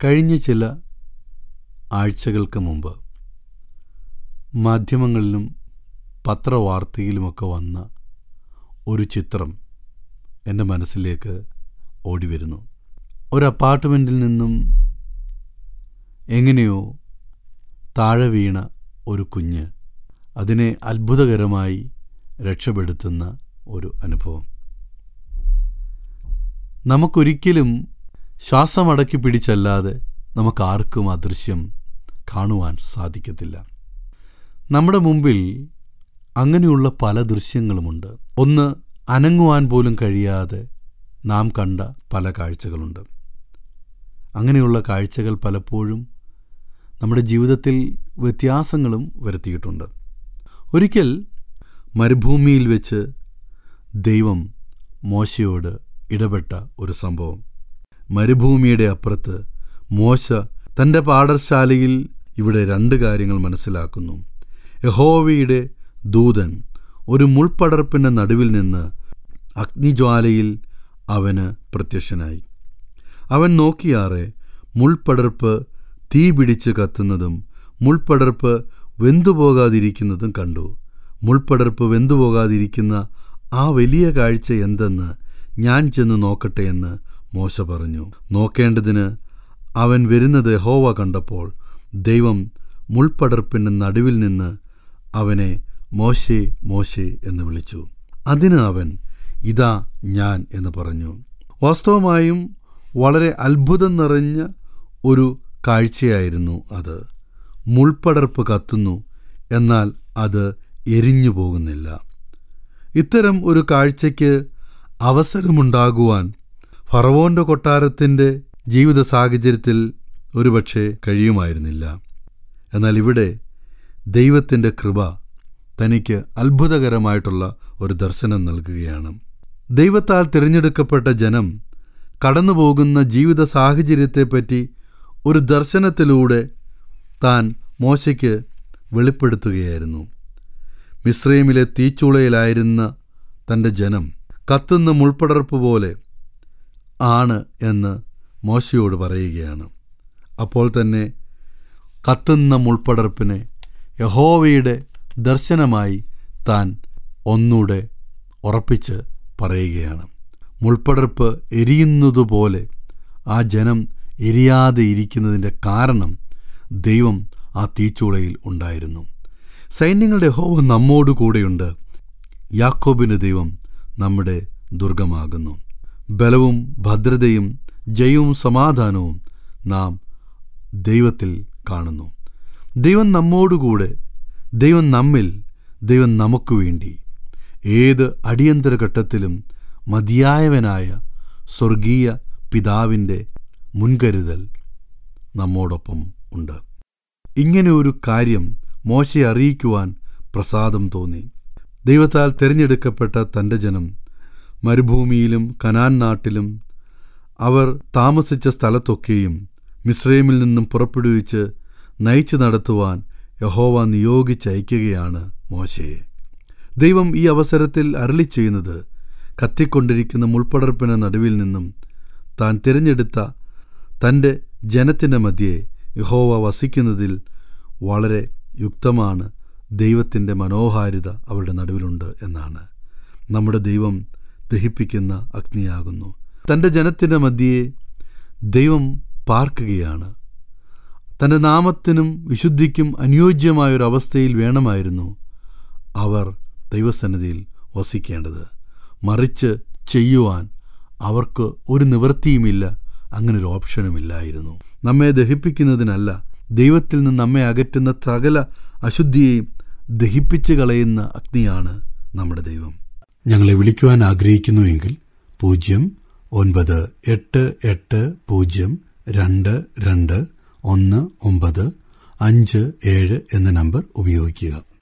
കഴിഞ്ഞ ചില ആഴ്ചകൾക്ക് മുമ്പ് മാധ്യമങ്ങളിലും പത്രവാർത്തയിലുമൊക്കെ വന്ന ഒരു ചിത്രം എൻ്റെ മനസ്സിലേക്ക് ഓടി വരുന്നു ഒരു അപ്പാർട്ട്മെൻറ്റിൽ നിന്നും എങ്ങനെയോ താഴെ വീണ ഒരു കുഞ്ഞ് അതിനെ അത്ഭുതകരമായി രക്ഷപ്പെടുത്തുന്ന ഒരു അനുഭവം നമുക്കൊരിക്കലും ശ്വാസമടക്കി പിടിച്ചല്ലാതെ നമുക്കാർക്കും ആ ദൃശ്യം കാണുവാൻ സാധിക്കത്തില്ല നമ്മുടെ മുമ്പിൽ അങ്ങനെയുള്ള പല ദൃശ്യങ്ങളുമുണ്ട് ഒന്ന് അനങ്ങുവാൻ പോലും കഴിയാതെ നാം കണ്ട പല കാഴ്ചകളുണ്ട് അങ്ങനെയുള്ള കാഴ്ചകൾ പലപ്പോഴും നമ്മുടെ ജീവിതത്തിൽ വ്യത്യാസങ്ങളും വരുത്തിയിട്ടുണ്ട് ഒരിക്കൽ മരുഭൂമിയിൽ വെച്ച് ദൈവം മോശയോട് ഇടപെട്ട ഒരു സംഭവം മരുഭൂമിയുടെ അപ്പുറത്ത് മോശ തൻ്റെ പാഠശാലയിൽ ഇവിടെ രണ്ട് കാര്യങ്ങൾ മനസ്സിലാക്കുന്നു യഹോവയുടെ ദൂതൻ ഒരു മുൾപ്പടർപ്പിൻ്റെ നടുവിൽ നിന്ന് അഗ്നിജ്വാലയിൽ അവന് പ്രത്യക്ഷനായി അവൻ നോക്കിയാറെ മുൾപ്പടർപ്പ് തീ പിടിച്ച് കത്തുന്നതും മുൾപ്പടർപ്പ് വെന്തുപോകാതിരിക്കുന്നതും കണ്ടു മുൾപ്പടർപ്പ് വെന്തുപോകാതിരിക്കുന്ന ആ വലിയ കാഴ്ച എന്തെന്ന് ഞാൻ ചെന്ന് നോക്കട്ടെ എന്ന് മോശ പറഞ്ഞു നോക്കേണ്ടതിന് അവൻ വരുന്നത് ഹോവ കണ്ടപ്പോൾ ദൈവം മുൾപ്പടർപ്പിൻ്റെ നടുവിൽ നിന്ന് അവനെ മോശേ മോശേ എന്ന് വിളിച്ചു അതിന് അവൻ ഇതാ ഞാൻ എന്ന് പറഞ്ഞു വാസ്തവമായും വളരെ അത്ഭുതം നിറഞ്ഞ ഒരു കാഴ്ചയായിരുന്നു അത് മുൾപ്പടർപ്പ് കത്തുന്നു എന്നാൽ അത് എരിഞ്ഞു പോകുന്നില്ല ഇത്തരം ഒരു കാഴ്ചയ്ക്ക് അവസരമുണ്ടാകുവാൻ ഫറവോന്റെ കൊട്ടാരത്തിൻ്റെ ജീവിത സാഹചര്യത്തിൽ ഒരുപക്ഷെ കഴിയുമായിരുന്നില്ല എന്നാൽ ഇവിടെ ദൈവത്തിൻ്റെ കൃപ തനിക്ക് അത്ഭുതകരമായിട്ടുള്ള ഒരു ദർശനം നൽകുകയാണ് ദൈവത്താൽ തിരഞ്ഞെടുക്കപ്പെട്ട ജനം കടന്നുപോകുന്ന ജീവിത സാഹചര്യത്തെപ്പറ്റി ഒരു ദർശനത്തിലൂടെ താൻ മോശയ്ക്ക് വെളിപ്പെടുത്തുകയായിരുന്നു മിശ്രൈമിലെ തീച്ചുളയിലായിരുന്ന തൻ്റെ ജനം കത്തുന്ന മുൾപ്പടർപ്പ് പോലെ ആണ് എന്ന് മോശയോട് പറയുകയാണ് അപ്പോൾ തന്നെ കത്തുന്ന മുൾപ്പടർപ്പിനെ യഹോവയുടെ ദർശനമായി താൻ ഒന്നൂടെ ഉറപ്പിച്ച് പറയുകയാണ് മുൾപ്പടർപ്പ് എരിയുന്നതുപോലെ ആ ജനം എരിയാതെ ഇരിക്കുന്നതിൻ്റെ കാരണം ദൈവം ആ തീച്ചൂളയിൽ ഉണ്ടായിരുന്നു സൈന്യങ്ങളുടെ ഹോവ നമ്മോടു കൂടെയുണ്ട് യാക്കോബിൻ്റെ ദൈവം നമ്മുടെ ദുർഗമാകുന്നു ബലവും ഭദ്രതയും ജയവും സമാധാനവും നാം ദൈവത്തിൽ കാണുന്നു ദൈവം നമ്മോടുകൂടെ ദൈവം നമ്മിൽ ദൈവം നമുക്ക് വേണ്ടി ഏത് അടിയന്തര ഘട്ടത്തിലും മതിയായവനായ സ്വർഗീയ പിതാവിൻ്റെ മുൻകരുതൽ നമ്മോടൊപ്പം ഉണ്ട് ഇങ്ങനെ ഒരു കാര്യം മോശയെ അറിയിക്കുവാൻ പ്രസാദം തോന്നി ദൈവത്താൽ തിരഞ്ഞെടുക്കപ്പെട്ട തൻ്റെ ജനം മരുഭൂമിയിലും കനാൻ നാട്ടിലും അവർ താമസിച്ച സ്ഥലത്തൊക്കെയും മിശ്രൈമിൽ നിന്നും പുറപ്പെടുവിച്ച് നയിച്ചു നടത്തുവാൻ യഹോവ നിയോഗിച്ചയക്കുകയാണ് മോശയെ ദൈവം ഈ അവസരത്തിൽ അരളി ചെയ്യുന്നത് കത്തിക്കൊണ്ടിരിക്കുന്ന മുൾപ്പടർപ്പിന് നടുവിൽ നിന്നും താൻ തിരഞ്ഞെടുത്ത തൻ്റെ ജനത്തിൻ്റെ മധ്യേ യഹോവ വസിക്കുന്നതിൽ വളരെ യുക്തമാണ് ദൈവത്തിൻ്റെ മനോഹാരിത അവരുടെ നടുവിലുണ്ട് എന്നാണ് നമ്മുടെ ദൈവം ദഹിപ്പിക്കുന്ന അഗ്നിയാകുന്നു തൻ്റെ ജനത്തിൻ്റെ മധ്യേ ദൈവം പാർക്കുകയാണ് തൻ്റെ നാമത്തിനും വിശുദ്ധിക്കും അനുയോജ്യമായൊരവസ്ഥയിൽ വേണമായിരുന്നു അവർ ദൈവസന്നിധിയിൽ വസിക്കേണ്ടത് മറിച്ച് ചെയ്യുവാൻ അവർക്ക് ഒരു നിവൃത്തിയുമില്ല അങ്ങനെ ഒരു ഓപ്ഷനുമില്ലായിരുന്നു നമ്മെ ദഹിപ്പിക്കുന്നതിനല്ല ദൈവത്തിൽ നിന്ന് നമ്മെ അകറ്റുന്ന സകല അശുദ്ധിയെയും ദഹിപ്പിച്ച് കളയുന്ന അഗ്നിയാണ് നമ്മുടെ ദൈവം ഞങ്ങളെ വിളിക്കുവാൻ ആഗ്രഹിക്കുന്നുവെങ്കിൽ പൂജ്യം ഒൻപത് എട്ട് എട്ട് പൂജ്യം രണ്ട് രണ്ട് ഒന്ന് ഒമ്പത് അഞ്ച് ഏഴ് എന്ന നമ്പർ ഉപയോഗിക്കുക